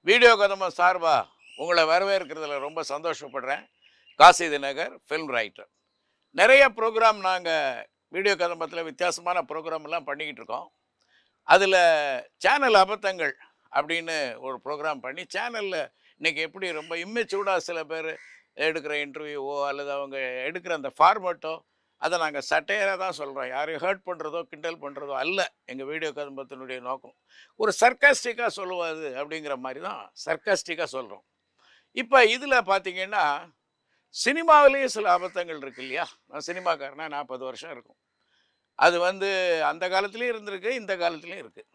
video கதம்பம் சார்பா உங்களை வரவேற்கிறதுல ரொம்ப சந்தோஷப்படுறேன் காசி தினகர் ஃபில்ம் ரைட்டர் நிறைய ப்ரோக்ராம் நாங்கள் வீடியோ கதம்பத்தில் வித்தியாசமான ப்ரோக்ராம் எல்லாம் பண்ணிக்கிட்டு இருக்கோம் அதில் சேனல் அபத்தங்கள் அப்படின்னு ஒரு ப்ரோக்ராம் பண்ணி சேனலில் இன்னைக்கு எப்படி ரொம்ப இம்மெச்சூர்டாக சில பேர் எடுக்கிற இன்டர்வியூவோ அல்லது அவங்க எடுக்கிற அந்த ஃபார்மேட்டோ அதை நாங்கள் சட்டையராக தான் சொல்கிறோம் யாரையும் ஹர்ட் பண்ணுறதோ கிண்டல் பண்ணுறதோ அல்ல எங்கள் வீடியோ கதம்பத்தினுடைய நோக்கம் ஒரு சர்க்காஸ்டிக்காக சொல்லுவாது அப்படிங்கிற மாதிரி தான் சர்க்காஸ்டிக்காக சொல்கிறோம் இப்போ இதில் பார்த்தீங்கன்னா சினிமாவிலேயே சில அபத்தங்கள் இருக்கு இல்லையா நான் சினிமாக்காரனா நாற்பது வருஷம் இருக்கும் அது வந்து அந்த காலத்துலேயும் இருந்திருக்கு இந்த காலத்துலேயும் இருக்குது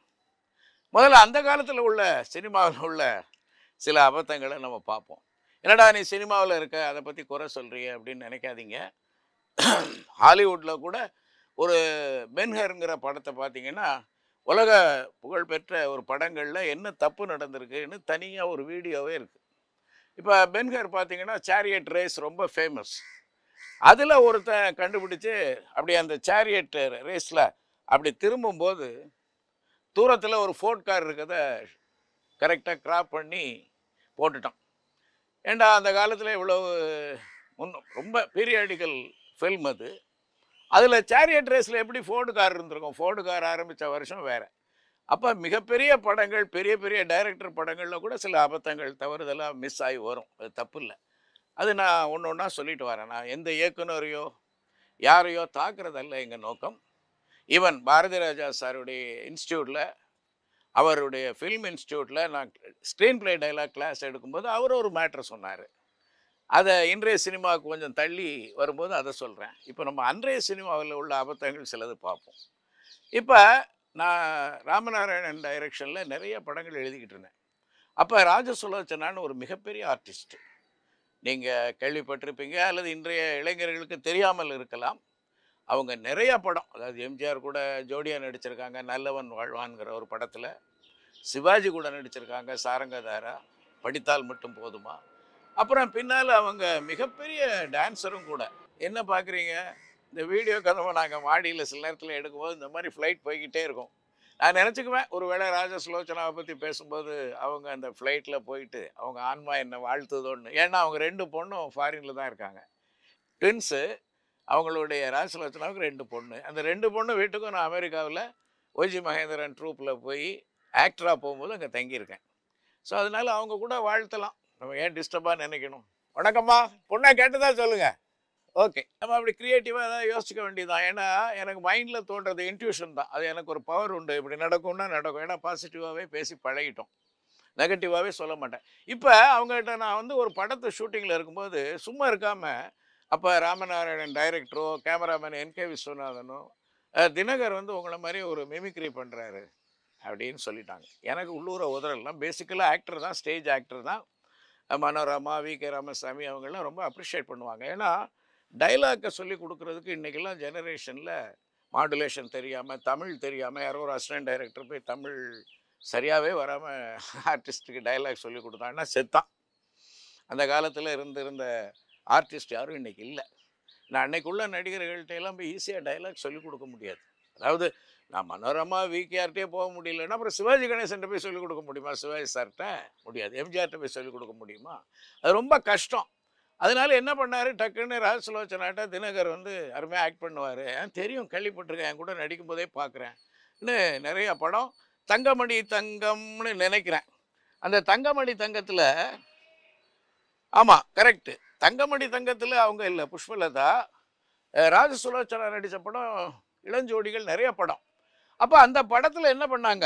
முதல்ல அந்த காலத்தில் உள்ள சினிமாவில் உள்ள சில அபத்தங்களை நம்ம பார்ப்போம் என்னடா நீ சினிமாவில் இருக்க அதை பற்றி குறை சொல்கிறிய அப்படின்னு நினைக்காதீங்க ஹாலிவுட்டில் கூட ஒரு பென்ஹருங்கிற படத்தை பார்த்தீங்கன்னா உலக புகழ்பெற்ற ஒரு படங்களில் என்ன தப்பு நடந்திருக்குன்னு தனியாக ஒரு வீடியோவே இருக்குது இப்போ பென்ஹர் பார்த்தீங்கன்னா சேரியட் ரேஸ் ரொம்ப ஃபேமஸ் அதில் ஒருத்தன் கண்டுபிடிச்சு அப்படி அந்த சேரியட் ரேஸில் அப்படி திரும்பும்போது தூரத்தில் ஒரு ஃபோர்ட் கார் இருக்கிறத கரெக்டாக கிராப் பண்ணி போட்டுட்டான் ஏண்டா அந்த காலத்தில் இவ்வளவு முன்ன ரொம்ப பீரியாடிக்கல் ஃபில்ம் அது அதில் சேரியட் ரேஸில் எப்படி ஃபோர்டு கார் இருந்திருக்கும் ஃபோர்டு கார் ஆரம்பித்த வருஷம் வேறு அப்போ மிகப்பெரிய படங்கள் பெரிய பெரிய டைரக்டர் படங்களில் கூட சில அபத்தங்கள் தவறுதலாக மிஸ் ஆகி வரும் அது தப்பு இல்லை அது நான் ஒன்று ஒன்றா சொல்லிட்டு வரேன் நான் எந்த இயக்குனரையோ யாரையோ தாக்குறதல்ல எங்கள் நோக்கம் ஈவன் பாரதி ராஜா சாருடைய இன்ஸ்டியூட்டில் அவருடைய ஃபில்ம் இன்ஸ்டியூட்டில் நான் ஸ்க்ரீன் ப்ளே டைலாக் கிளாஸ் எடுக்கும்போது அவர் ஒரு மேட்ரு சொன்னார் அதை இன்றைய சினிமாவுக்கு கொஞ்சம் தள்ளி வரும்போது அதை சொல்கிறேன் இப்போ நம்ம அன்றைய சினிமாவில் உள்ள அபத்தங்கள் சிலது பார்ப்போம் இப்போ நான் ராமநாராயணன் டைரக்ஷனில் நிறைய படங்கள் எழுதிக்கிட்டு இருந்தேன் அப்போ ராஜசுலோச்சனான்னு ஒரு மிகப்பெரிய ஆர்டிஸ்ட் நீங்கள் கேள்விப்பட்டிருப்பீங்க அல்லது இன்றைய இளைஞர்களுக்கு தெரியாமல் இருக்கலாம் அவங்க நிறைய படம் அதாவது எம்ஜிஆர் கூட ஜோடியாக நடிச்சிருக்காங்க நல்லவன் வாழ்வான்கிற ஒரு படத்தில் சிவாஜி கூட நடிச்சிருக்காங்க சாரங்கதாரா படித்தால் மட்டும் போதுமா அப்புறம் பின்னால் அவங்க மிகப்பெரிய டான்ஸரும் கூட என்ன பார்க்குறீங்க இந்த வீடியோ கதவை நாங்கள் மாடியில் சில நேரத்தில் எடுக்கும்போது இந்த மாதிரி ஃப்ளைட் போய்கிட்டே இருக்கும் நான் நினச்சிக்குவேன் ஒரு வேளை ராஜசுலோச்சனாவை பற்றி பேசும்போது அவங்க அந்த ஃப்ளைட்டில் போயிட்டு அவங்க ஆன்மா என்ன வாழ்த்துதோன்னு ஏன்னா அவங்க ரெண்டு பொண்ணும் ஃபாரினில் தான் இருக்காங்க ட்வின்ஸு அவங்களுடைய ராஜசுலோச்சனாவுக்கு ரெண்டு பொண்ணு அந்த ரெண்டு பொண்ணு வீட்டுக்கும் நான் அமெரிக்காவில் ஒய்ஜி மகேந்திரன் ட்ரூப்பில் போய் ஆக்டராக போகும்போது அங்கே தங்கியிருக்கேன் ஸோ அதனால் அவங்க கூட வாழ்த்தலாம் நம்ம ஏன் டிஸ்டர்பாக நினைக்கணும் வணக்கம்மா பொண்ணை கேட்டதா சொல்லுங்கள் ஓகே நம்ம அப்படி க்ரியேட்டிவாக ஏதாவது யோசிக்க வேண்டியதுதான் ஏன்னா எனக்கு மைண்டில் தோன்றது இன்ட்யூஷன் தான் அது எனக்கு ஒரு பவர் உண்டு இப்படி நடக்கும்னா நடக்கும் ஏன்னா பாசிட்டிவாகவே பேசி பழகிட்டோம் நெகட்டிவாகவே சொல்ல மாட்டேன் இப்போ அவங்ககிட்ட நான் வந்து ஒரு படத்து ஷூட்டிங்கில் இருக்கும்போது சும்மா இருக்காமல் அப்போ ராமநாராயணன் டைரக்டரோ கேமராமேன் என் கே விஸ்வநாதனோ அஹ், தினகர் வந்து உங்களை மாதிரி ஒரு மிமிக்ரி பண்ணுறாரு அப்படின்னு சொல்லிட்டாங்க எனக்கு உள்ளூர உதறலாம் பேசிக்கலாக ஆக்டர் தான் ஸ்டேஜ் ஆக்டர் தான் அஹ், மனோரமா வி கே ராமசாமி அவங்கெல்லாம் ரொம்ப அப்ரிஷியேட் பண்ணுவாங்க ஏன்னா டைலாக்கை சொல்லி கொடுக்குறதுக்கு இன்றைக்கெல்லாம் ஜெனரேஷனில் மாடுலேஷன் தெரியாமல் தமிழ் தெரியாமல் யாரோ ஒரு அசிஸ்டன்ட் டைரக்டர் போய் தமிழ் சரியாகவே வராமல் ஆர்டிஸ்ட்டுக்கு டைலாக் சொல்லி கொடுத்தாங்கன்னா செத்தான் அந்த காலத்தில் இருந்திருந்த ஆர்டிஸ்ட் யாரும் இன்றைக்கி இல்லை நான் அன்னைக்குள்ள நடிகர்கள்ட்ட எல்லாம் போய் ஈஸியாக டைலாக் சொல்லிக் கொடுக்க முடியாது அதாவது நான் மனோரமா விகேஆர்ட்டே போக முடியலன்னா அப்புறம் சிவாஜி கணேசன்ட்ட போய் சொல்லிக் கொடுக்க முடியுமா சிவாஜி சார்கிட்ட முடியாது எம்ஜிஆர்ட்ட போய் சொல்லிக் கொடுக்க முடியுமா அது ரொம்ப கஷ்டம் அதனால என்ன பண்ணார் டக்குன்னு ராஜசுலோச்சனாட்ட தினகர் வந்து அருமையாக ஆக்ட் பண்ணுவார் தெரியும் கேள்விப்பட்டிருக்கேன் என் கூட நடிக்கும் போதே பார்க்குறேன் இன்னும் நிறைய படம் தங்கமணி தங்கம்னு நினைக்கிறேன் அந்த தங்கமணி தங்கத்தில் ஆமாம் கரெக்டு தங்கமணி தங்கத்தில் அவங்க இல்லை புஷ்பலதா அஹ் ராஜசுலோச்சனா நடித்த படம் இளஞ்சோடிகள் நிறைய படம் அப்போ அந்த படத்தில் என்ன பண்ணாங்க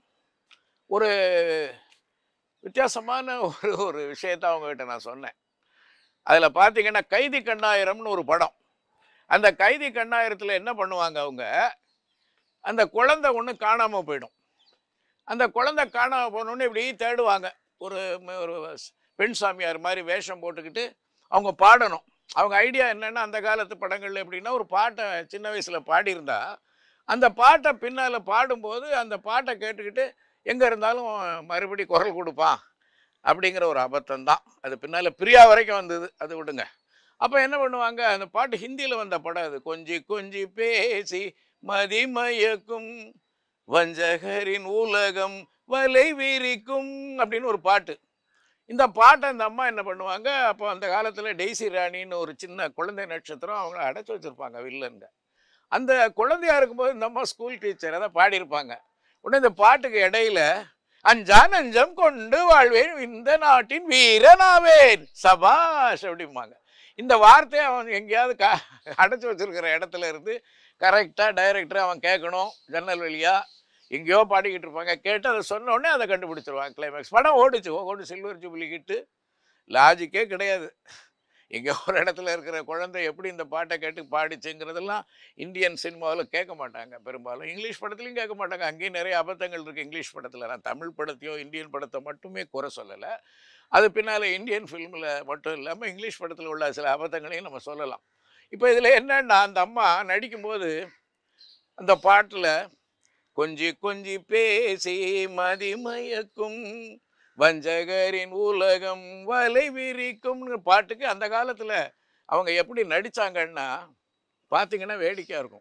ஒரு வித்தியாசமான ஒரு ஒரு விஷயத்தை அவங்ககிட்ட நான் சொன்னேன் அதில் பார்த்தீங்கன்னா கைதி கண்ணாயிரம்னு ஒரு படம் அந்த கைதி கண்ணாயிரத்தில் என்ன பண்ணுவாங்க அவங்க அந்த குழந்தை ஒன்று காணாமல் போயிடும் அந்த குழந்தை காணாமல் போனோன்னு இப்படி தேடுவாங்க ஒரு ம- ஒரு பெண் சாமியார் மாதிரி வேஷம் போட்டுக்கிட்டு அவங்க பாடணும் அவங்க ஐடியா என்னென்னா அந்த காலத்து படங்கள்ல எப்படின்னா ஒரு பாட்டை சின்ன வயசில் பாடியிருந்தா அந்த பாட்டை பின்னால் பாடும்போது அந்த பாட்டை கேட்டுக்கிட்டு எங்கே இருந்தாலும் மறுபடி குரல் கொடுப்பான் அப்படிங்கிற ஒரு அபத்தம் தான் அது பின்னால் பிரியா வரைக்கும் வந்தது அது விடுங்க அப்போ என்ன பண்ணுவாங்க அந்த பாட்டு ஹிந்தியில் வந்த படம் அது கொஞ்சி கொஞ்சி பேசி மதிமயக்கும் வஞ்சகரின் உலகம் வலை விரிக்கும் அப்படின்னு ஒரு பாட்டு இந்த பாட்டை அந்த அம்மா என்ன பண்ணுவாங்க அப்போ அந்த காலத்தில் டெய்ஸி ராணின்னு ஒரு சின்ன குழந்தை நட்சத்திரம் அவங்கள அடைச்சி வச்சுருப்பாங்க வில்லனுங்க அந்த குழந்தையா இருக்கும்போது இந்த அம்மா ஸ்கூல் டீச்சர் அதை பாடியிருப்பாங்க உடனே இந்த பாட்டுக்கு இடையில அஞ்சான் அஞ்சம் கொண்டு வாழ்வேன் இந்த நாட்டின் வீரனாவேன் சபாஷ் அப்படிம்பாங்க இந்த வார்த்தையை அவன் எங்கேயாவது கா அடைச்சி வச்சிருக்கிற இடத்துல இருந்து கரெக்டாக டைரக்டர் அவன் கேட்கணும் ஜன்னல் வழியா எங்கேயோ பாடிக்கிட்டு இருப்பாங்க கேட்டு அதை சொன்ன உடனே அதை கண்டுபிடிச்சிருவாங்க கிளைமேக்ஸ் படம் ஓடிச்சு ஓடு சில்வர் ஜூபிலி கிட்டு லாஜிக்கே கிடையாது எங்கேயோ ஒரு இடத்துல இருக்கிற குழந்தை எப்படி இந்த பாட்டை கேட்டு பாடிச்சுங்கிறதெல்லாம் இந்தியன் சினிமாவில் கேட்க மாட்டாங்க பெரும்பாலும் இங்கிலீஷ் படத்துலையும் கேட்க மாட்டாங்க அங்கேயும் நிறைய அபத்தங்கள் இருக்குது இங்கிலீஷ் படத்தில் நான் தமிழ் படத்தையோ இந்தியன் படத்தை மட்டுமே குறை சொல்லலை அது பின்னால் இந்தியன் ஃபில்மில் மட்டும் இல்லாமல் இங்கிலீஷ் படத்தில் உள்ள சில அபத்தங்களையும் நம்ம சொல்லலாம் இப்போ இதில் என்னன்னா அந்த அம்மா நடிக்கும்போது அந்த பாட்டில் கொஞ்சி கொஞ்சி பேசி மதிமயக்கும் வஞ்சகரின் உலகம் வலை விரிக்கும்னு பாட்டுக்கு அந்த காலத்தில் அவங்க எப்படி நடிச்சாங்கன்னா பார்த்தீங்கன்னா வேடிக்கையாக இருக்கும்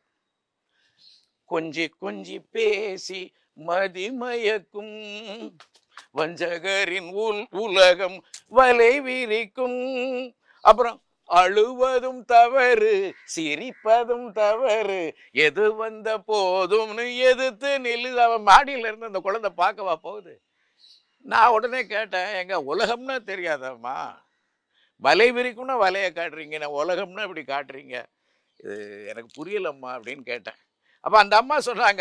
கொஞ்சி கொஞ்சி பேசி மதிமயக்கும் வஞ்சகரின் உல் உலகம் வலை விரிக்கும் அப்புறம் அழுவதும் தவறு சிரிப்பதும் தவறு எது வந்த போதும்னு எதிர்த்து நில்லு அவன் மாடியில இருந்து அந்த குழந்தை பார்க்கவா போகுது நான் உடனே கேட்டேன் எங்க உலகம்னா தெரியாதம்மா வலை விரிக்கும்னா வலையை காட்டுறீங்க நான் உலகம்னா இப்படி காட்டுறீங்க இது எனக்கு புரியலம்மா அப்படின்னு கேட்டேன் அப்போ அந்த அம்மா சொன்னாங்க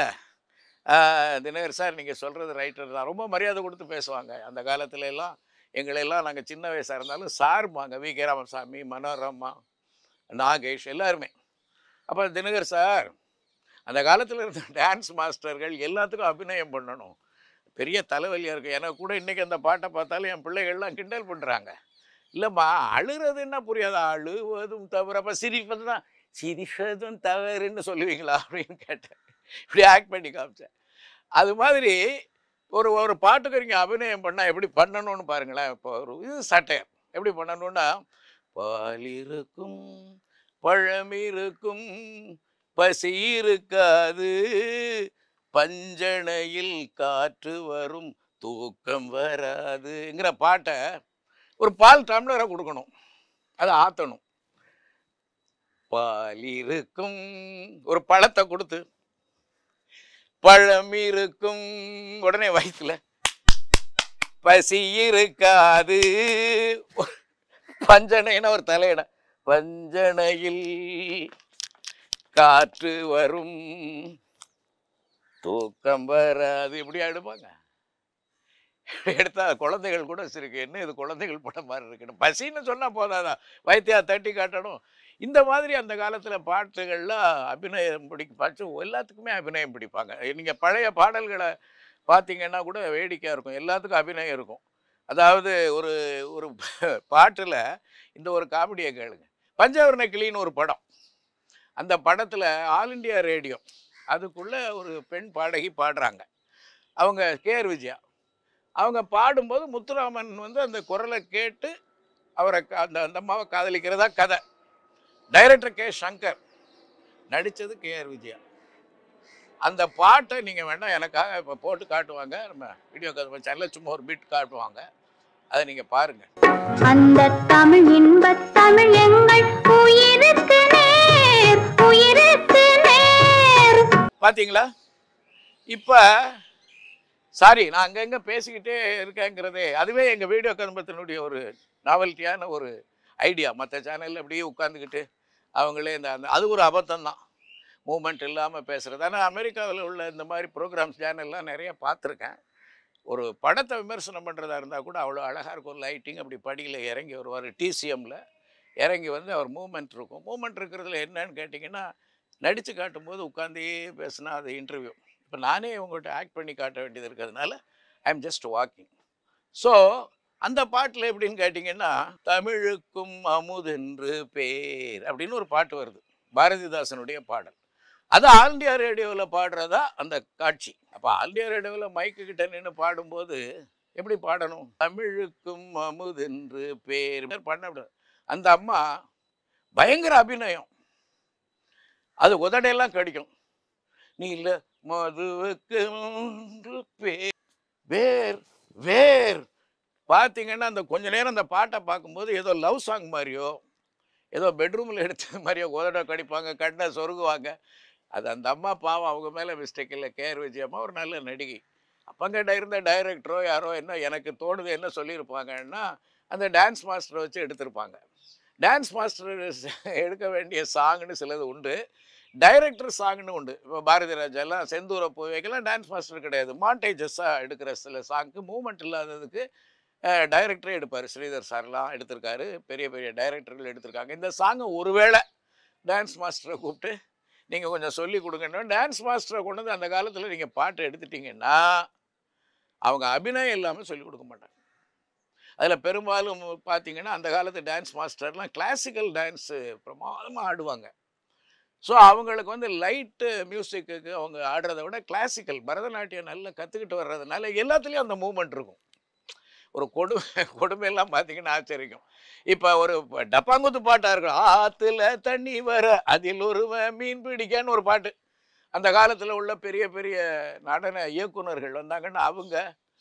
"ஆஹ், தினகர் சார் நீங்கள் சொல்கிறது ரைட்டர் தான் ரொம்ப மரியாதை கொடுத்து பேசுவாங்க அந்த காலத்துல எல்லாம் எங்களெல்லாம் நாங்கள் சின்ன வயசாக இருந்தாலும் சார்பாங்க வி கே ராமசாமி மனோரமா நாகேஷ் எல்லாருமே அப்போ தினகர் சார் அந்த காலத்தில் இருந்த டான்ஸ் மாஸ்டர்கள் எல்லாத்துக்கும் அபிநயம் பண்ணணும் பெரிய தலைவலியாக இருக்குது எனக்கு கூட இன்றைக்கி அந்த பாட்டை பார்த்தாலும் என் பிள்ளைகள்லாம் கிண்டல் பண்ணுறாங்க இல்லைம்மா அழுறதுன்னா புரியாதா அழுவதும் தவறு அப்போ சிரிப்பது தான் சிரிப்பதும் தவறுன்னு சொல்லுவீங்களா அப்படின்னு கேட்டேன் இப்படி ஆக்ட் பண்ணி காமிச்சேன் அது மாதிரி ஒரு ஒரு பாட்டுக்கு நீங்கள் அபிநயம் பண்ணால் எப்படி பண்ணணும்னு பாருங்களேன் இப்போ ஒரு இது சட்டையர் எப்படி பண்ணணும்னா பால் இருக்கும் பழம் இருக்கும் பசி இருக்காது பஞ்சணையில் காற்று வரும் தூக்கம் வராதுங்கிற பாட்டை ஒரு பால் டம்ளரை கொடுக்கணும் அதை ஆற்றணும் பால் இருக்கும் ஒரு பழத்தை கொடுத்து பழம் இருக்கும் உடனே வயிற்றுல பசி இருக்காது பஞ்சனைன்னு ஒரு தலையிட பஞ்சனையில் காற்று வரும் தூக்கம் வராது இப்படி எடுப்பாங்க எடுத்தா குழந்தைகள் கூட சிரிக்கு என்ன இது குழந்தைகள் படம் மாதிரி இருக்குன்னு பசின்னு சொன்னா போதாதா வைத்தியா தட்டி காட்டணும் இந்த மாதிரி அந்த காலத்துல பாட்டுகள்லாம் அபிநயம் பிடிக்க பாட்டு எல்லாத்துக்குமே அபிநயம் பிடிப்பாங்க நீங்க பழைய பாடல்களை பார்த்தீங்கன்னா கூட வேடிக்கையா இருக்கும் எல்லாத்துக்கும் அபிநயம் இருக்கும் அதாவது ஒரு ஒரு பாட்டுல இந்த ஒரு காமெடியை கேளுங்க பஞ்சவர்ண கிளின்னு ஒரு படம் அந்த படத்துல ஆல் இண்டியா ரேடியோ அதுக்குள்ள ஒரு பெண் பாடகி பாடுறாங்க அவங்க கேஆர் விஜயா அவங்க பாடும்போது முத்துராமன் வந்து அந்த குரலை கேட்டு அவரை கா- அந்த அந்த அம்மாவை காதலிக்கிறதா கதை டைரக்டர் கே சங்கர் நடித்தது கேஆர் விஜயா அந்த பாட்டை நீங்கள் வேணால் எனக்காக இப்போ போட்டு காட்டுவாங்க நம்ம வீடியோ சேனலில் சும்மா ஒரு பீட் காட்டுவாங்க அதை நீங்கள் பாருங்கள் அந்த தமிழ் இன்பத் தமிழ் எங்கள் உயிருக்கு நேர் உயிருக்கு நேர் பார்த்தீங்களா இப்போ சாரி நான் அங்கங்கே பேசிக்கிட்டே இருக்கேங்கிறதே அதுவே எங்கள் வீடியோ கதம்பத்தினுடைய ஒரு நாவல்ட்டியான ஒரு ஐடியா மற்ற சேனலில் அப்படியே உட்காந்துக்கிட்டு அவங்களே இந்த அந்த அது ஒரு அபத்தம் தான் மூமெண்ட் இல்லாமல் பேசுகிறது ஆனால் அமெரிக்காவில் உள்ள இந்த மாதிரி ப்ரோக்ராம்ஸ் சேனல்லாம் நிறைய பார்த்துருக்கேன் ஒரு படத்தை விமர்சனம் பண்ணுறதா இருந்தால் கூட அவ்வளோ அழகாக இருக்கும் லைட்டிங் அப்படி படியில் இறங்கி வருவார் டிசிஎம்மில் இறங்கி வந்து அவர் மூமெண்ட் இருக்கும் மூமெண்ட் இருக்கிறதுல என்னன்னு கேட்டிங்கன்னா நடித்து காட்டும்போது உட்காந்தே பேசினா அது இன்டர்வியூ இப்போ நானே உங்கள்கிட்ட ஆக்ட் பண்ணி காட்ட வேண்டியது இருக்கிறதுனால I am just walking so அந்த பாட்டில் எப்படின்னு கேட்டிங்கன்னா தமிழுக்கும் அமுதென்று பேர் அப்படின்னு ஒரு பாட்டு வருது பாரதிதாசனுடைய பாடல் அது ஆல் இண்டியா ரேடியோவில் பாடுறதா அந்த காட்சி அப்போ ஆல் இண்டியா ரேடியோவில் மைக்கு கிட்ட நின்று பாடும்போது எப்படி பாடணும் தமிழுக்கும் அமுதென்று பேர் பண்ண விடாது அந்த அம்மா பயங்கர அபிநயம் அது உதடையெல்லாம் கடிக்கும் நீ இல்லை மதுவுக்கு ஒன்று பேர் வேர் வேர் பார்த்தீங்கன்னா அந்த கொஞ்ச நேரம் அந்த பாட்டை பார்க்கும்போது ஏதோ லவ் சாங் மாதிரியோ ஏதோ பெட்ரூமில் எடுத்தது மாதிரியோ கோதடை கடிப்பாங்க கண்ணை சொருகுவாங்க அது அந்த அம்மா பாவம் அவங்க மேலே மிஸ்டேக் இல்லை கேஆர் விஜயம்மா ஒரு நல்ல நடிகை அப்பங்கிட்ட இருந்த டைரக்டரோ யாரோ என்ன எனக்கு தோணுது என்ன சொல்லியிருப்பாங்கன்னா அந்த டான்ஸ் மாஸ்டரை வச்சு எடுத்திருப்பாங்க டான்ஸ் மாஸ்டர் எடுக்க வேண்டிய சாங்னு சிலது உண்டு டைரக்டர் சாங்னு உண்டு இப்போ பாரதி ராஜா எல்லாம் செந்தூர பூவைக்கெல்லாம் டான்ஸ் மாஸ்டர் கிடையாது மாண்டேஜஸ்ஸாக எடுக்கிற சில சாங்க்கு மூமெண்ட் இல்லாததுக்கு டைரக்டரே எடுப்பார் ஸ்ரீதர் சார்லாம் எடுத்திருக்காரு பெரிய பெரிய டைரக்டர்கள் எடுத்திருக்காங்க இந்த சாங்கை ஒருவேளை டான்ஸ் மாஸ்டரை கூப்பிட்டு நீங்கள் கொஞ்சம் சொல்லி கொடுங்கன்னா டான்ஸ் மாஸ்டரை கொண்டு வந்து அந்த காலத்தில் நீங்கள் பாட்டு எடுத்துட்டீங்கன்னா அவங்க அபிநயம் இல்லாமல் சொல்லிக் கொடுக்க மாட்டாங்க அதில் பெரும்பாலும் பார்த்தீங்கன்னா அந்த காலத்து டான்ஸ் மாஸ்டர்லாம் கிளாசிக்கல் டான்ஸு பிரமாதமாக ஆடுவாங்க ஸோ அவங்களுக்கு வந்து லைட்டு மியூசிக்கு அவங்க ஆடுறத விட கிளாசிக்கல் பரதநாட்டியம் நல்லா கற்றுக்கிட்டு வர்றதுனால எல்லாத்துலேயும் அந்த மூமெண்ட் இருக்கும் ஒரு கொடுமை கொடுமையெல்லாம் பார்த்தீங்கன்னா ஆச்சரியம் இப்போ ஒரு டப்பாங்குத்து பாட்டாக இருக்கும் ஆற்றுல தண்ணி வர அதில் ஒருவன் மீன் பிடிக்கான்னு ஒரு பாட்டு அந்த காலத்தில் உள்ள பெரிய பெரிய நடன இயக்குனர்கள் வந்தாங்கன்னா அவங்க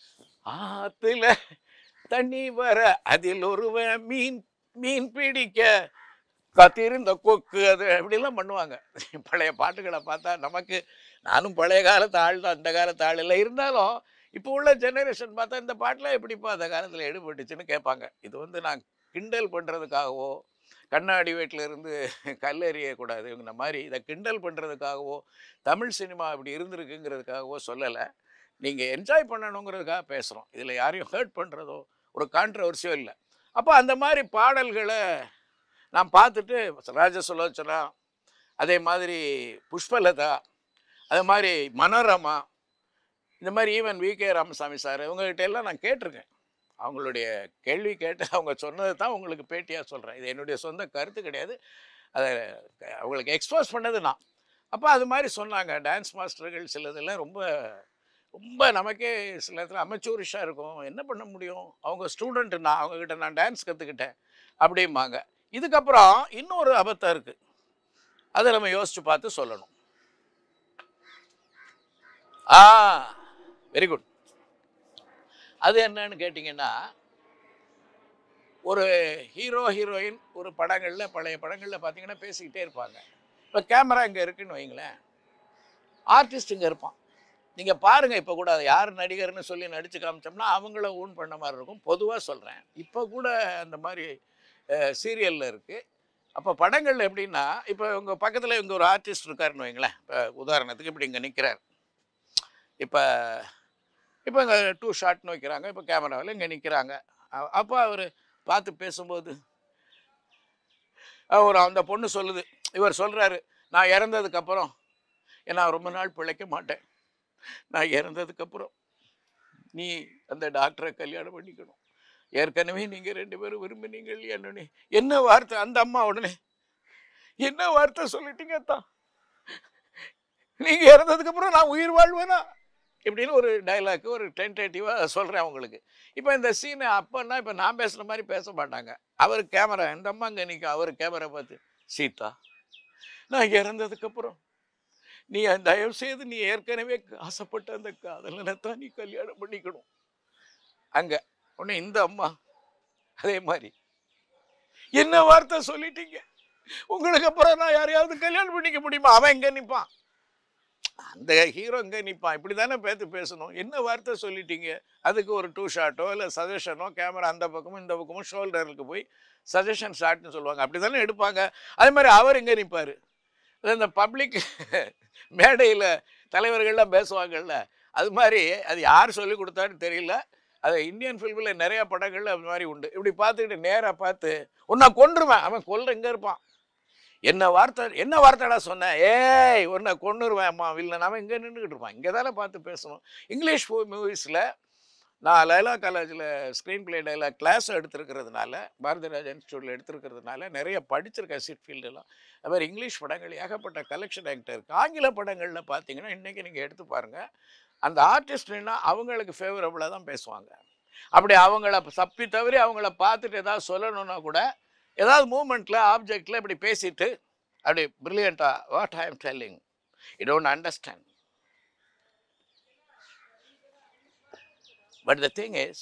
ஆற்றுல தண்ணி வர அதில் ஒருவன் மீன் மீன் பிடிக்க கத்திருந்த கொக்கு அது இப்படிலாம் பண்ணுவாங்க பழைய பாட்டுகளை பார்த்தா நமக்கு நானும் பழைய காலத்து ஆள் தான் அந்த காலத்து ஆள் இல்லை இருந்தாலும் இப்போ உள்ள ஜெனரேஷன் பார்த்தா இந்த பாட்டெலாம் எப்படிப்பா அந்த காலத்தில் எடுபட்டுச்சுன்னு கேட்பாங்க இது வந்து நான் கிண்டல் பண்ணுறதுக்காகவோ கண்ணாடி வீட்டில் இருந்து கல்லெறியக்கூடாது இவங்க மாதிரி இதை கிண்டல் பண்ணுறதுக்காகவோ தமிழ் சினிமா இப்படி இருந்திருக்குங்கிறதுக்காகவோ சொல்லலை நீங்கள் என்ஜாய் பண்ணணுங்கிறதுக்காக பேசுகிறோம் இதில் யாரையும் ஹர்ட் பண்ணுறதோ ஒரு கான்ட்ரவர்சியோ இல்லை அப்போ அந்த மாதிரி பாடல்களை நான் பார்த்துட்டு ராஜ சுலோச்சனா அதே மாதிரி புஷ்பலதா அதே மாதிரி மனோரமா இந்த மாதிரி even V K Ramasamy sir இவங்ககிட்ட எல்லாம் நான் கேட்டிருக்கேன் அவங்களுடைய கேள்வி கேட்டு அவங்க சொன்னதை தான் உங்களுக்கு பேட்டியாக சொல்கிறேன் இது என்னுடைய சொந்த கருத்து கிடையாது அதை அவங்களுக்கு எக்ஸ்போஸ் பண்ணது நான் அப்போ அது மாதிரி சொன்னாங்க டான்ஸ் மாஸ்டர்கள் சிலதெல்லாம் ரொம்ப ரொம்ப நமக்கே சில இடத்துல அமெச்சூரிஷாக இருக்கும் என்ன பண்ண முடியும் அவங்க ஸ்டூடெண்ட்டு நான் அவங்கக்கிட்ட நான் டான்ஸ் கற்றுக்கிட்டேன் அப்படிம்பாங்க இதுக்கப்புறம் இன்னொரு அபத்தம் இருக்குது அதை நம்ம யோசித்து பார்த்து சொல்லணும் ஆ வெரி குட் அது என்னன்னு கேட்டிங்கன்னா ஒரு ஹீரோ ஹீரோயின் ஒரு படங்களில் பழைய படங்களில் பார்த்தீங்கன்னா பேசிக்கிட்டே இருப்பாங்க இப்போ கேமரா இங்கே இருக்குன்னு வைங்களேன் ஆர்டிஸ்ட் இங்கே இருப்பான் நீங்கள் பாருங்கள் இப்போ கூட அது யார் நடிகர்னு சொல்லி நடித்து காமிச்சோம்னா அவங்கள ஊன் பண்ண மாதிரி இருக்கும் பொதுவாக சொல்கிறேன் இப்போ கூட அந்த மாதிரி சீரியலில் இருக்குது அப்போ படங்களில் எப்படின்னா இப்போ உங்கள் பக்கத்தில் இங்கே ஒரு ஆர்டிஸ்ட் இருக்காருன்னு வைங்களேன் இப்போ உதாரணத்துக்கு இப்படி இங்கே நிற்கிறார் இப்போ இப்போ இங்கே டூ ஷாட்னு வைக்கிறாங்க இப்போ கேமராவில் இங்கே நிற்கிறாங்க அப்போ அவர் பார்த்து பேசும்போது ஒரு அந்த பொண்ணு சொல்லுது இவர் சொல்கிறாரு நான் இறந்ததுக்கப்புறம் நான் ரொம்ப நாள் பிழைக்க மாட்டேன் நான் இறந்ததுக்கப்புறம் நீ அந்த டாக்டரை கல்யாணம் பண்ணிக்கணும் ஏற்கனவே நீங்கள் ரெண்டு பேரும் விரும்பினீங்க இல்லையா என்ன வார்த்தை அந்த அம்மா உடனே என்ன வார்த்தை சொல்லிட்டீங்க தான் நீங்கள் இறந்ததுக்கப்புறம் நான் உயிர் வாழ்வேனா இப்படின்னு ஒரு டைலாக்கு ஒரு டென்டேட்டிவாக சொல்கிறேன் அவங்களுக்கு இப்போ இந்த சீனை அப்போன்னா இப்போ நான் பேசுகிற மாதிரி பேச மாட்டாங்க அவர் கேமரா இந்த அம்மா அங்கே நிற்கும் அவர் கேமரா பார்த்து சீதா நான் இறந்ததுக்கப்புறம் நீ தயவு செய்து நீ ஏற்கனவே ஆசைப்பட்ட அந்த காதலனை தான் நீ கல்யாணம் பண்ணிக்கணும் அங்கே உடனே இந்த அம்மா அதே மாதிரி என்ன வார்த்தை சொல்லிட்டீங்க உங்களுக்கு அப்புறம் நான் யாரையாவது கல்யாணம் பண்ணிக்க முடியுமா அவன் எங்கே நிற்பான் அந்த ஹீரோ இங்கே நிற்பான் இப்படி தானே பேத்து பேசணும் என்ன வார்த்தை சொல்லிட்டீங்க அதுக்கு ஒரு டூ ஷாட்டோ இல்லை சஜஷனோ கேமரா அந்த பக்கமும் இந்த பக்கமும் ஷோல்டருக்கு போய் சஜஷன் ஷாட்னு சொல்லுவாங்க அப்படி தானே எடுப்பாங்க அதே மாதிரி அவர் இங்கே நிற்பார் இந்த பப்ளிக் மேடையில் தலைவர்கள்லாம் பேசுவாங்கல்ல அது மாதிரி அது யார் சொல்லி கொடுத்தான்னு தெரியல அது இந்தியன் ஃபில்மில் நிறைய படங்கள்ல அது மாதிரி உண்டு இப்படி பார்த்துக்கிட்டு நேராக பார்த்து உன்னை கொன்றுவேன் அவன் கொல்ற எங்கே இருப்பான் என்ன வார்த்தை என்ன வார்த்தைடா சொன்னேன் ஏய் உன்னை கொன்னுருவேன் அம்மா இல்லை அவன் இங்கே நின்றுக்கிட்டு இருப்பான் இங்கே தானே பார்த்து பேசணும் இங்கிலீஷ் மூவிஸில் நான் லைலா காலேஜில் ஸ்க்ரீன் பிளே டைலாக் கிளாஸ் எடுத்திருக்கிறதுனால பாரதிராஜா இன்ஸ்டியூட்டில் எடுத்திருக்கிறதுனால நிறைய படிச்சிருக்கேன் சிட் ஃபீல்டெல்லாம் அது மாதிரி இங்கிலீஷ் படங்கள் ஏகப்பட்ட கலெக்ஷன் என்கிட்ட இருக்குது ஆங்கில படங்களில் பார்த்தீங்கன்னா இன்றைக்கி நீங்கள் எடுத்து பாருங்கள் அந்த ஆர்டிஸ்ட்னா அவங்களுக்கு ஃபேவரபுளாக தான் பேசுவாங்க அப்படி அவங்கள தப்பி தவறி அவங்கள பார்த்துட்டு ஏதாவது சொல்லணும்னா கூட ஏதாவது மூமெண்ட்டில் ஆப்ஜெக்டில் இப்படி பேசிட்டு அப்படி ப்ரில்லியண்ட்டாக what I am telling you don't understand but the thing is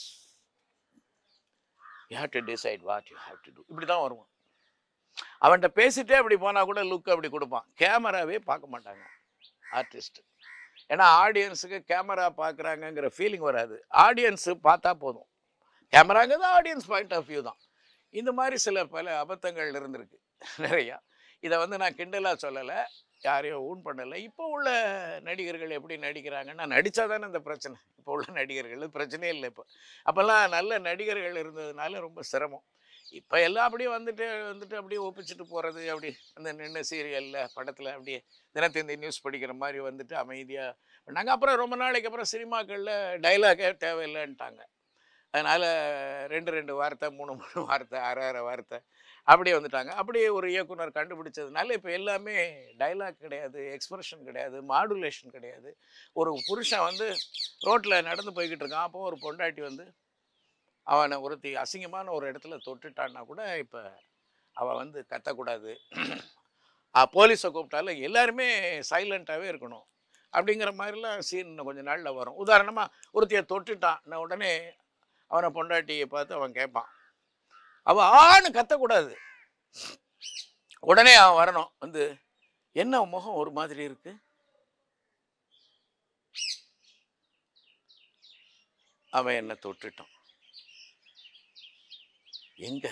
you have to decide what you have to do இப்படி தான் வருவான் அவன்கிட்ட பேசிட்டே அப்படி போனால் கூட லுக் அப்படி கொடுப்பான் கேமராவே பார்க்க மாட்டாங்க ஆர்டிஸ்ட் ஏன்னா ஆடியன்ஸுக்கு கேமரா பார்க்குறாங்கங்கிற ஃபீலிங் வராது ஆடியன்ஸு பார்த்தா போதும் கேமராங்கிறது ஆடியன்ஸ் பாயிண்ட் ஆஃப் வியூ தான் இந்த மாதிரி சில பல அபத்தங்கள் இருந்திருக்கு நிறையா இதை வந்து நான் கிண்டலாக சொல்லலை யாரையும் ஊன் பண்ணலை இப்போ உள்ள நடிகர்கள் எப்படி நடிக்கிறாங்கன்னா நடித்தா தானே இந்த பிரச்சனை இப்போ உள்ள நடிகர்கள் பிரச்சனையே இல்லை இப்போ அப்போல்லாம் நல்ல நடிகர்கள் இருந்ததுனால ரொம்ப சிரமம் இப்போ எல்லாம் அப்படியே வந்துட்டு வந்துட்டு அப்படியே ஒப்பிச்சுட்டு போகிறது அப்படி அந்த நின்று சீரியலில் படத்தில் அப்படியே தினத்தந்தி நியூஸ் படிக்கிற மாதிரி வந்துட்டு அமைதியாக நாங்கள் அப்புறம் ரொம்ப நாளைக்கு அப்புறம் சினிமாக்களில் டைலாகே தேவையில்லைன்ட்டாங்க அதனால் ரெண்டு ரெண்டு வார்த்தை மூணு மூணு வார்த்தை அரை அரை வார்த்தை அப்படியே வந்துட்டாங்க அப்படியே ஒரு இயக்குனர் கண்டுபிடிச்சதுனால இப்போ எல்லாமே டைலாக் கிடையாது எக்ஸ்பிரஷன் கிடையாது மாடுலேஷன் கிடையாது ஒரு புருஷன் வந்து ரோட்டில் நடந்து போய்கிட்டு இருக்கான் அப்போ ஒரு பொண்டாட்டி வந்து அவனை ஒருத்தி அசிங்கமான ஒரு இடத்துல தொட்டுட்டான்னா கூட இப்போ அவன் வந்து கத்தக்கூடாது போலீஸை கூப்பிட்டாலும் எல்லாருமே சைலண்ட்டாகவே இருக்கணும் அப்படிங்கிற மாதிரிலாம் சீன் இன்னும் கொஞ்ச நாளில் வரும் உதாரணமாக ஒருத்தியை தொட்டுட்டான் உடனே அவனை பொண்டாட்டியை பார்த்து அவன் கேட்பான் அவன் ஆணு கத்தக்கூடாது உடனே அவன் வரணும் வந்து என்ன முகம் ஒரு மாதிரி இருக்கு அவன் என்ன தொட்டுட்டான் எங்க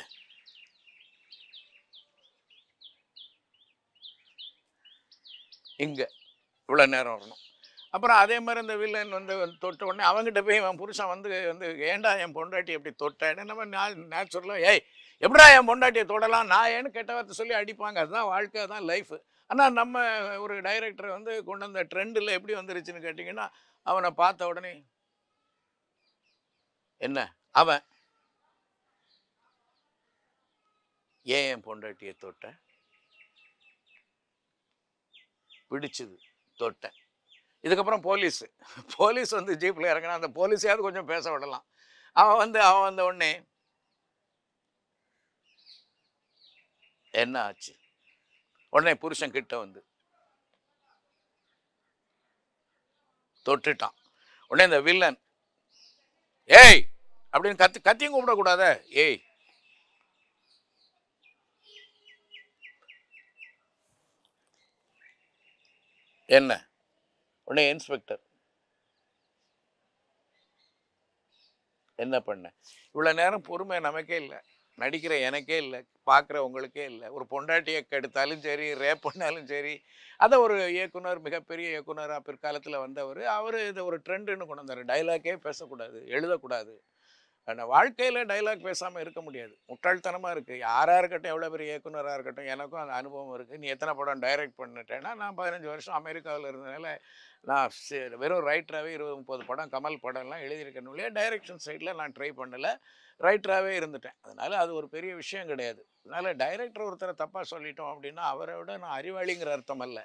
இங்க இவ்வளோ நேரம் வரணும் அப்புறம் அதே மாதிரி அந்த வில்லன் வந்து வந்து தொட்ட உடனே அவங்ககிட்ட போய் அவன் புருஷன் வந்து வந்து ஏன்டா என் பொண்டாட்டி எப்படி தொட்டேன்னு நம்ம நேச்சுரலாக ஏய் எப்படா என் பொண்டாட்டியை தொடலாம் நான் ஏன்னு கெட்ட வார்த்தை சொல்லி அடிப்பாங்க அதுதான் வாழ்க்கை தான் லைஃப் ஆனால் நம்ம ஒரு டைரக்டர் வந்து கொண்டு வந்த ட்ரெண்டில் எப்படி வந்துருச்சுன்னு கேட்டிங்கன்னா அவனை பார்த்த உடனே என்ன அவன் ஏன் என் பொண்டாட்டியை தொட்ட பிடிச்சது தொட்டேன் இதுக்கப்புறம் போலீஸு போலீஸ் வந்து ஜீப்பில் இறங்கினா அந்த போலீஸையாவது கொஞ்சம் பேச விடலாம் அவன் வந்து அவன் வந்த உடனே என்ன ஆச்சு உடனே புருஷன் கிட்ட வந்து தொட்டுட்டான் உடனே இந்த வில்லன் ஏய் அப்படின்னு கத்தி கத்தியும் கூப்பிடக்கூடாத ஏய் என்ன உடனே இன்ஸ்பெக்டர் என்ன பண்ண இவ்வளோ நேரம் பொறுமை நமக்கே இல்லை நடிக்கிற எனக்கே இல்லை பார்க்குற உங்களுக்கே இல்லை ஒரு பொண்டாட்டியை கெடுத்தாலும் சரி ரேப் பண்ணாலும் சரி அதை ஒரு இயக்குனர் மிகப்பெரிய இயக்குனராக பிற்காலத்தில் வந்தவர் அவர் இதை ஒரு ட்ரெண்டுன்னு கொண்டு வந்தார் டைலாக்கே பேசக்கூடாது எழுதக்கூடாது ஆனால் வாழ்க்கையில் டைலாக் பேசாமல் இருக்க முடியாது முட்டாள்தனமாக இருக்குது யாராக இருக்கட்டும் எவ்வளோ பெரிய இயக்குனராக இருக்கட்டும் எனக்கும் அந்த அனுபவம் இருக்குது நீ எத்தனை படம் டைரக்ட் பண்ணிட்டேன்னா நான் பதினஞ்சு வருஷம் அமெரிக்காவில் இருந்தனால நான் சி- வெறும் ரைட்டராகவே இருபது முப்பது படம் கமல் படம்லாம் எழுதியிருக்கேன் இல்லையா டைரக்ஷன் சைடில் நான் ட்ரை பண்ணலை ரைட்டராகவே இருந்துட்டேன் அதனால் அது ஒரு பெரிய விஷயம் கிடையாது அதனால் டைரக்டர் ஒருத்தரை தப்பாக சொல்லிட்டோம் அப்படின்னா அவரை விட நான் அறிவாளிங்கிற அர்த்தம் அல்ல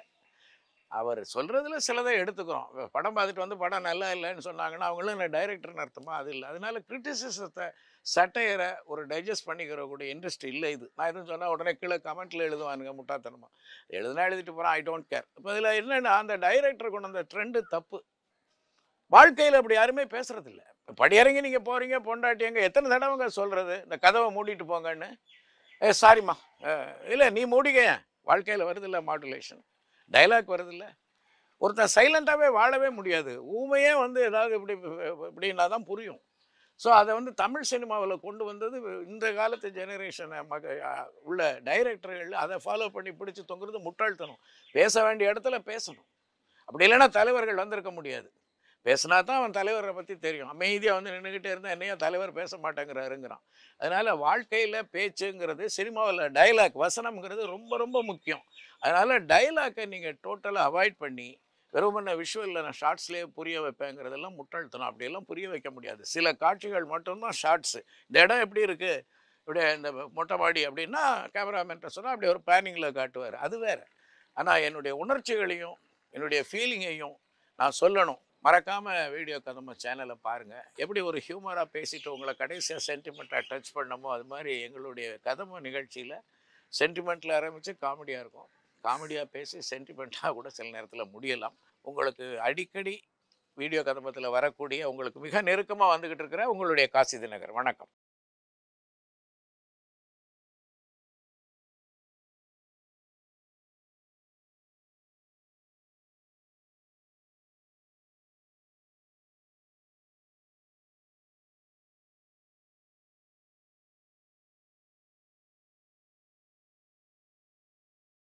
அவர் சொல்கிறதுல சிலதை எடுத்துக்கிறோம் இப்ப படம் பார்த்துட்டு வந்து படம் நல்லா இல்லைன்னு சொன்னாங்கன்னா அவங்களும் நான் டைரக்டர்னு அர்த்தமா அது இல்லை அதனால கிரிட்டிசிசத்தை சட்டையரை ஒரு டைஜஸ்ட் பண்ணிக்கிற கூடிய இன்ட்ரெஸ்ட் இல்லை இது நான் எதுவும் சொன்னால் உடனே கீழே கமெண்ட்டில் எழுதுவானுங்க முட்டாத்தனமா எழுதுனா எழுதிட்டு போகிறான் ஐ டோன்ட் கேர் இப்போ இதில் என்னென்னா அந்த டைரக்டர் கொண்டு வந்த ட்ரெண்டு தப்பு வாழ்க்கையில் அப்படி யாருமே பேசுறதில்ல படியறங்கி நீங்கள் போகிறீங்க பொண்டாட்டியங்க எத்தனை தடவைங்க சொல்கிறது இந்த கதவை மூடிட்டு போங்கன்னு ஏ சாரிம்மா இல்லை நீ மூடிக்க வாழ்க்கையில் வருதில்ல மாடுலேஷன் டைலாக் வருதில்ல ஒருத்தன் சைலண்ட்டாகவே வாழவே முடியாது ஊமையே வந்து ஏதாவது இப்படி இப்படின்னா தான் புரியும் ஸோ அதை வந்து தமிழ் சினிமாவில் கொண்டு வந்தது இந்த காலத்து ஜெனரேஷனை மக அஹ் உள்ள டைரக்டர்கள் அதை ஃபாலோ பண்ணி பிடிச்சி தொங்குறது முட்டாள்தனம் பேச வேண்டிய இடத்துல பேசணும் அப்படி இல்லைன்னா தலைவர்கள் வந்திருக்க முடியாது பேசினா தான் அவன் தலைவரை பற்றி தெரியும் அமைதியாக வந்து நின்றுக்கிட்டே இருந்தால் என்னையா தலைவர் பேச மாட்டேங்கிறாருங்கிறான் அதனால் வாழ்க்கையில் பேச்சுங்கிறது சினிமாவில் டைலாக் வசனம்ங்கிறது ரொம்ப ரொம்ப முக்கியம் அதனால் டைலாக்கை நீங்கள் டோட்டலாக அவாய்ட் பண்ணி வெறுமன விஷுவலில் நான் ஷார்ட்ஸ்லேயே புரிய வைப்பேங்கிறதெல்லாம் முட்டாள்தனம் அப்படியெல்லாம் புரிய வைக்க முடியாது சில காட்சிகள் மட்டும்தான் ஷார்ட்ஸு இந்த இடம் எப்படி இருக்குது இப்படி இந்த மொட்டை மாடி அப்படின்னா கேமராமேன்ட்ட சொன்னால் அப்படி ஒரு பேனிங்கில் காட்டுவார் அது வேறு ஆனால் என்னுடைய உணர்ச்சிகளையும் என்னுடைய ஃபீலிங்கையும் நான் சொல்லணும் மறக்காமல் வீடியோ கதம்ப சேனலை பாருங்கள் எப்படி ஒரு ஹியூமராக பேசிட்டு உங்களை கடைசியாக சென்டிமெண்ட்டாக டச் பண்ணமோ அது மாதிரி எங்களுடைய கதம்ப நிகழ்ச்சியில் சென்டிமெண்ட்டில் ஆரம்பித்து காமெடியாக இருக்கும் காமெடியாக பேசி சென்டிமெண்ட்டாக கூட சில நேரத்தில் முடியலாம் உங்களுக்கு அடிக்கடி வீடியோ கதம்பத்தில் வரக்கூடிய உங்களுக்கு மிக நெருக்கமாக வந்துக்கிட்டு இருக்கிற உங்களுடைய காசி தினகர் வணக்கம்